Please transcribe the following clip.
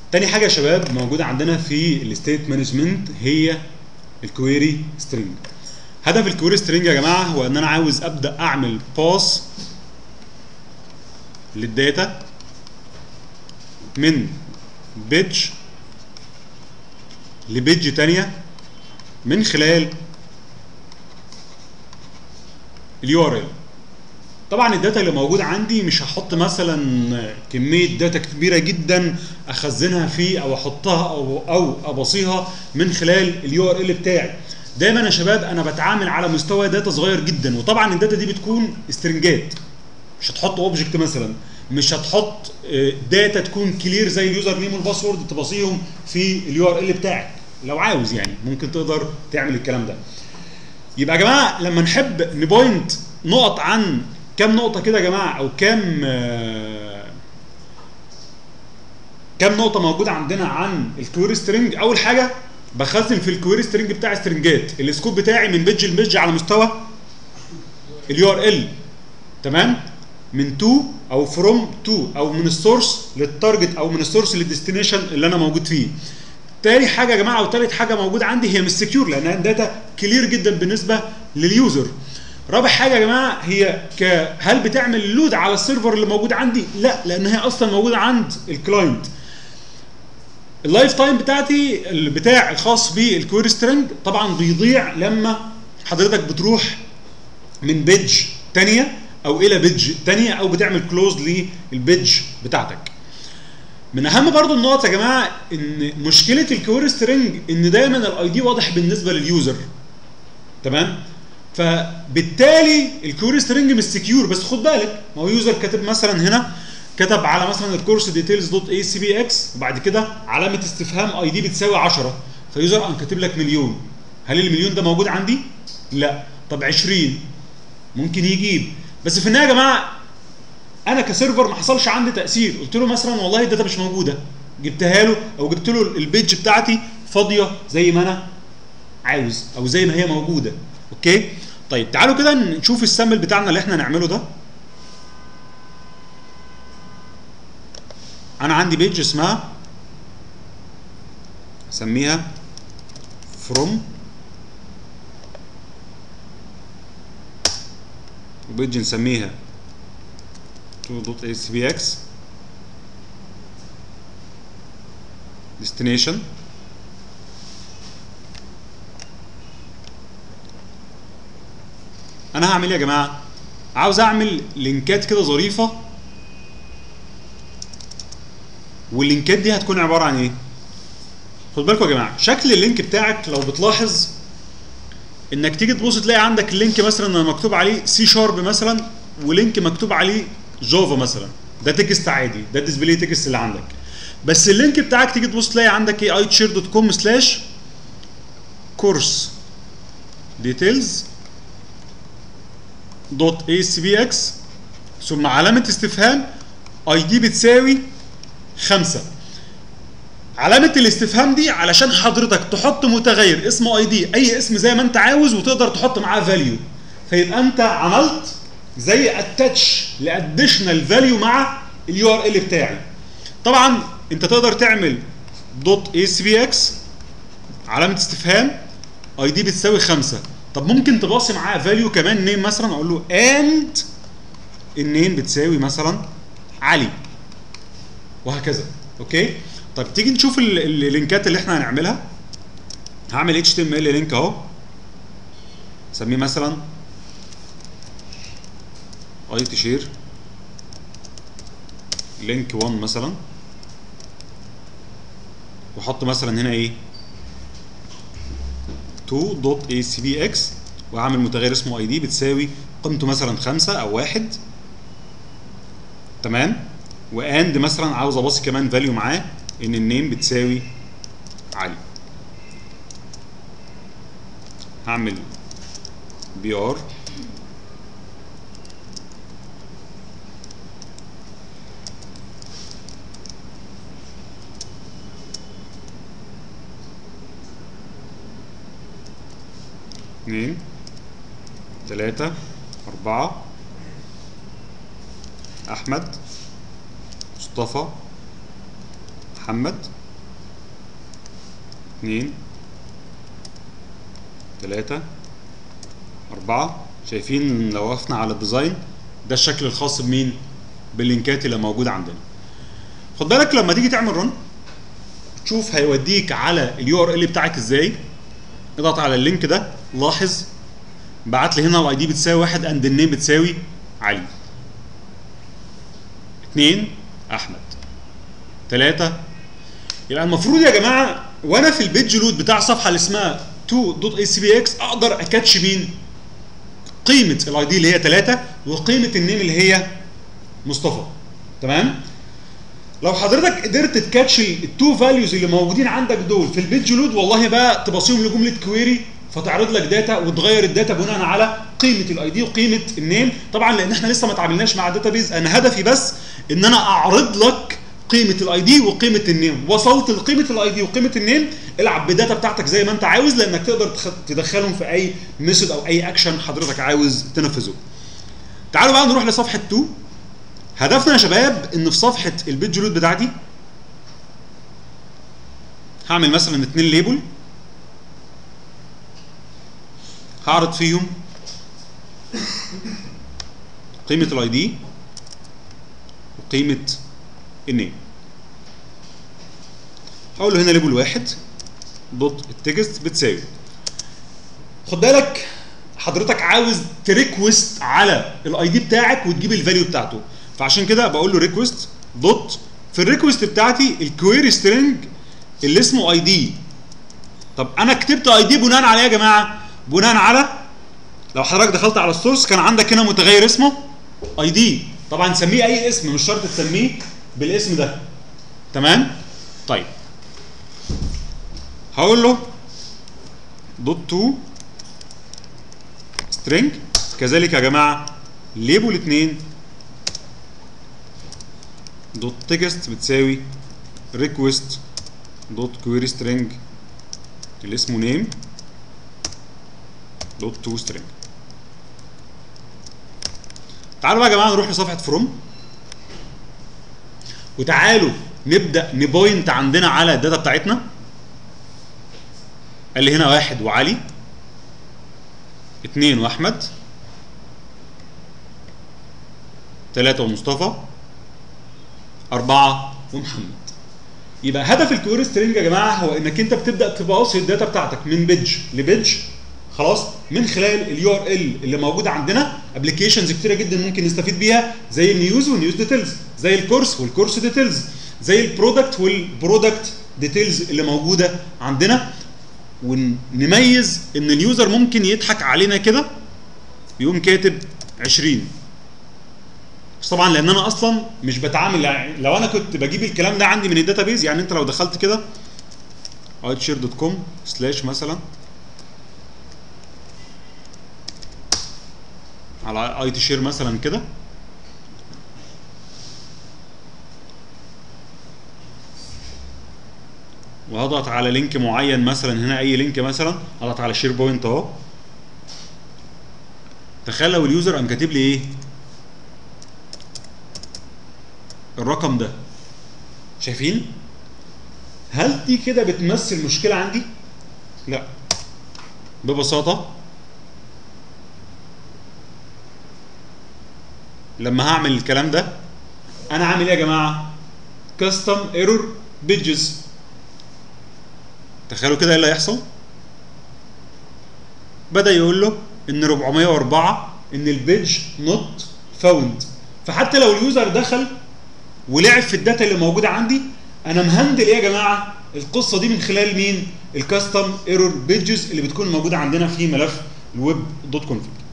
تاني حاجه يا شباب موجوده عندنا في الستيت مانجمنت هي الكويري سترينج هدف الكويري سترينج يا جماعه هو ان انا عاوز ابدا اعمل باس للداتا من بيدج لبيدج تانية من خلال اليو ار ال طبعا الداتا اللي موجوده عندي مش هحط مثلا كميه داتا كبيره جدا اخزنها فيه او احطها او او ابصيها من خلال اليو ار ال بتاعي دايما يا شباب انا بتعامل على مستوى داتا صغير جدا وطبعا الداتا دي بتكون استرنجات مش هتحط اوبجكت مثلا مش هتحط داتا تكون كلير زي اليوزر نيم والباسورد تبصيهم في اليو ار ال بتاعك لو عاوز يعني ممكن تقدر تعمل الكلام ده يبقى يا جماعه لما نحب نبوينت نقط عن كام نقطه كده يا جماعه او كام كام نقطه موجوده عندنا عن الكويري سترينج اول حاجه بخزن في الكويري سترينج بتاعي سترنجات السكوب بتاعي من بيدج لبيدج على مستوى اليو ار ال تمام من تو او فروم تو او من السورس للتارجت او من السورس للديستنيشن اللي انا موجود فيه تاني حاجه يا جماعه او تالت حاجه موجوده عندي هي مش سكيور لانها داتا كلير جدا بالنسبه لليوزر رابع حاجه يا جماعه هي ك هل بتعمل لود على السيرفر اللي موجود عندي لا لان هي اصلا موجوده عند الكلاينت اللايف تايم بتاعتي بتاع الخاص بالكويري سترينج طبعا بيضيع لما حضرتك بتروح من بيدج تانية او الى بيدج تانية او بتعمل كلوز للبيدج بتاعتك من اهم برضو النقط يا جماعه ان مشكله الكويري سترينج ان دايما الاي دي واضح بالنسبه لليوزر تمام فبالتالي الكويري سترينج مش سكيور بس خد بالك ما هو يوزر كاتب مثلا هنا كتب على مثلا الكورس ديتيلز دوت اي سي بي اكس وبعد كده علامه استفهام اي دي بتساوي 10 فيوزر قام كاتب لك مليون هل المليون ده موجود عندي؟ لا طب 20 ممكن يجيب بس في النهايه يا جماعه انا كسيرفر ما حصلش عندي تاثير قلت له مثلا والله الداتا مش موجوده جبتها له او جبت له البيج بتاعتي فاضيه زي ما انا عاوز او زي ما هي موجوده اوكي طيب تعالوا كده نشوف السامبل بتاعنا اللي احنا نعمله ده انا عندي بيج اسمها اسميها from وبيج نسميها 2.acbx destination انا هعمل ايه يا جماعه عاوز اعمل لينكات كده ظريفه واللينكات دي هتكون عباره عن ايه خد بالكم يا جماعه شكل اللينك بتاعك لو بتلاحظ انك تيجي تبص تلاقي عندك اللينك مثلا مكتوب عليه سي شارب مثلا ولينك مكتوب عليه جافا مثلا ده تكست عادي ده الديسبلاي تكست اللي عندك بس اللينك بتاعك تيجي تبص تلاقي عندك ايه اي تشير دوت كوم سلاش كورس ديتيلز دوت اي سي بي اكس ثم علامه استفهام اي دي بتساوي خمسة علامة الاستفهام دي علشان حضرتك تحط متغير اسمه اي دي اي اسم زي ما انت عاوز وتقدر تحط معاه فاليو فيبقى انت عملت زي اتاتش لاديشنال فاليو مع اليو ار ال بتاعي طبعا انت تقدر تعمل دوت اي سي بي اكس علامة استفهام اي دي بتساوي خمسة طب ممكن تباصي معاه فاليو كمان نيم مثلا اقول له اند النيم بتساوي مثلا علي وهكذا اوكي طيب تيجي نشوف اللينكات اللي احنا هنعملها هعمل اتش تي ام ال لينك اهو اسميه مثلا اي تشير لينك 1 مثلا واحط مثلا هنا ايه 2 دوت اي سي بي اكس واعمل متغير اسمه اي دي بتساوي قيمته مثلا خمسة او واحد تمام واند مثلا عاوز ابص كمان فاليو معاه ان النيم بتساوي علي هعمل بي ار اثنين ثلاثة أربعة أحمد مصطفى محمد اتنين تلاتة أربعة شايفين لو وقفنا على الديزاين ده الشكل الخاص بمين؟ باللينكات اللي موجودة عندنا خد بالك لما تيجي تعمل رن تشوف هيوديك على اليو ار ال بتاعك ازاي اضغط على اللينك ده لاحظ بعت لي هنا الاي دي بتساوي واحد اند النيم بتساوي علي اثنين احمد ثلاثة يبقى المفروض يا جماعه وانا في البيج لود بتاع الصفحه اللي اسمها 2.acbx اقدر اكاتش مين؟ قيمه الاي دي اللي هي 3 وقيمه النيم اللي هي مصطفى تمام؟ لو حضرتك قدرت تكاتش التو فاليوز اللي موجودين عندك دول في البيج لود والله بقى تبصيهم لجمله كويري فتعرض لك داتا وتغير الداتا بناء على قيمه الاي دي وقيمه النيم طبعا لان احنا لسه ما تعاملناش مع الداتابيز انا هدفي بس ان انا اعرض لك قيمه الاي دي وقيمه النيم وصلت لقيمه الاي دي وقيمه النيم العب بالداتا بتاعتك زي ما انت عاوز لانك تقدر تخ- تدخلهم في اي ميثود او اي اكشن حضرتك عاوز تنفذه تعالوا بقى نروح لصفحه 2 هدفنا يا شباب ان في صفحه البيج لود بتاعتي هعمل مثلا اتنين ليبل هعرض فيهم قيمه الاي دي وقيمه النيم هقول له هنا ليبل واحد دوت التكست بتساوي خد بالك حضرتك عاوز تريكوست على الاي دي بتاعك وتجيب الفاليو بتاعته فعشان كده بقول له ريكوست دوت في الريكوست بتاعتي الكويري سترينج اللي اسمه اي دي طب انا كتبت اي دي بناء على ايه يا جماعه بناء على لو حضرتك دخلت على السورس كان عندك هنا متغير اسمه اي دي طبعا سميه اي اسم مش شرط تسميه بالاسم ده تمام طيب هقول له دوت تو سترينج كذلك يا جماعه ليبل 2 دوت تكست بتساوي ريكوست دوت كويري سترينج اللي اسمه نيم دوت تو سترينج تعالوا بقى يا جماعه نروح لصفحه فروم وتعالوا نبدا نبوينت عندنا على الداتا بتاعتنا قال لي هنا واحد وعلي اتنين واحمد تلاتة ومصطفى أربعة ومحمد يبقى هدف الكويري سترينج يا جماعة هو إنك أنت بتبدأ تباصي الداتا بتاعتك من بيدج لبيدج خلاص من خلال اليو ار ال اللي موجود عندنا ابلكيشنز كتيره جدا ممكن نستفيد بيها زي النيوز والنيوز ديتيلز زي الكورس والكورس ديتيلز زي البرودكت والبرودكت ديتيلز اللي موجوده عندنا ونميز ان اليوزر ممكن يضحك علينا كده يقوم كاتب 20 بس طبعا لان انا اصلا مش بتعامل يعني لو انا كنت بجيب الكلام ده عندي من الداتابيز يعني انت لو دخلت كده ايتشير دوت كوم سلاش مثلا على اي تي شير مثلا كده وهضغط على لينك معين مثلا هنا اي لينك مثلا اضغط على شير بوينت اهو تخيل لو اليوزر قام كاتب لي ايه الرقم ده شايفين هل دي كده بتمثل مشكله عندي لا ببساطه لما هعمل الكلام ده انا عامل ايه يا جماعه كاستم ايرور بيجز تخيلوا كده ايه اللي هيحصل بدا يقول له ان 404 ان البيج نوت فاوند فحتى لو اليوزر دخل ولعب في الداتا اللي موجوده عندي انا مهندل ايه يا جماعه القصه دي من خلال مين الكاستم ايرور بيجز اللي بتكون موجوده عندنا في ملف الويب دوت كونفج